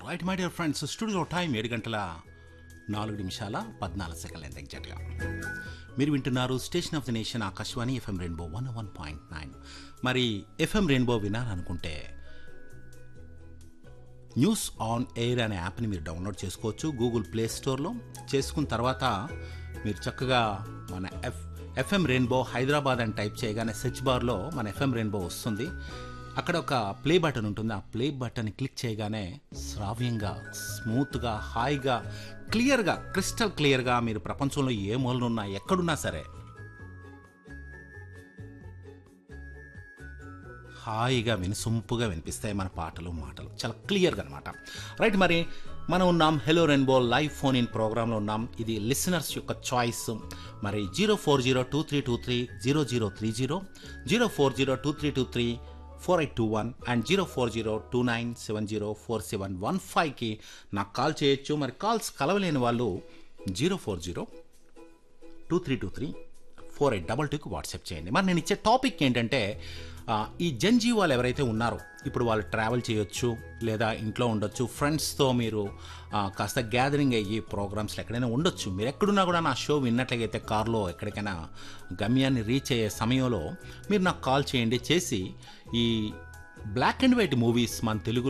right my dear friends studio time ఏడు గంటల నాలుగు నిమిషాల పద్నాలుగు సెకండ్లు ఎంత ఎగ్జాక్ట్గా మీరు వింటున్నారు station of the nation Akashvani FM rainbow one one point nine మరి ఎఫ్ఎం రెయిన్బో వినాలనుకుంటే న్యూస్ ఆన్ ఎయిర్ అనే యాప్ని మీరు డౌన్లోడ్ చేసుకోవచ్చు గూగుల్ ప్లే స్టోర్లో చేసుకున్న తర్వాత మీరు చక్కగా మన ఎఫ్ ఎఫ్ఎం రెయిన్బో హైదరాబాద్ అని టైప్ చేయగానే సెర్చ్ బార్లో మన ఎఫ్ఎం రెయిన్బో వస్తుంది అక్కడ ఒక ప్లే బటన్ ఉంటుంది ఆ ప్లే బటన్ క్లిక్ చేయగానే శ్రావ్యంగా స్మూత్గా హాయిగా క్లియర్గా క్రిస్టల్ క్లియర్గా మీరు ప్రపంచంలో ఏ మూలనున్నా ఎక్కడున్నా సరే హాయిగా వినసొంపుగా వినిపిస్తాయి మన పాటలు మాటలు చాలా క్లియర్గా అనమాట రైట్ మరి మనం ఉన్నాం hello rainbow live phone in ప్రోగ్రాంలో ఉన్నాం ఇది లిసనర్స్ యొక్క చాయిస్ మరి zero four zero two three two three zero zero three zero zero four zero two three two three four eight two one and zero four zero two nine seven zero four seven one ఫైవ్కి నాకు call చేయొచ్చు మరి calls కలవలేని వాళ్ళు zero four zero two three two three four eight double టూకి WhatsApp చేయండి మరి నేను ఇచ్చే టాపిక్ ఏంటంటే ఆ, ఈ జన్జీవాలు ఎవరైతే ఉన్నారో ఇప్పుడు వాళ్ళు ట్రావెల్ చేయొచ్చు లేదా ఇంట్లో ఉండొచ్చు ఫ్రెండ్స్తో మీరు ఆ, కాస్త గ్యాదరింగ్ అయ్యి ప్రోగ్రామ్స్లో ఎక్కడైనా ఉండొచ్చు మీరు ఎక్కడున్నా కూడా నా షో విన్నట్లయితే కార్లో ఎక్కడికైనా గమ్యాన్ని రీచ్ అయ్యే సమయంలో మీరు నాకు కాల్ చేయండి చేసి ఈ బ్లాక్ అండ్ వైట్ మూవీస్ మన తెలుగు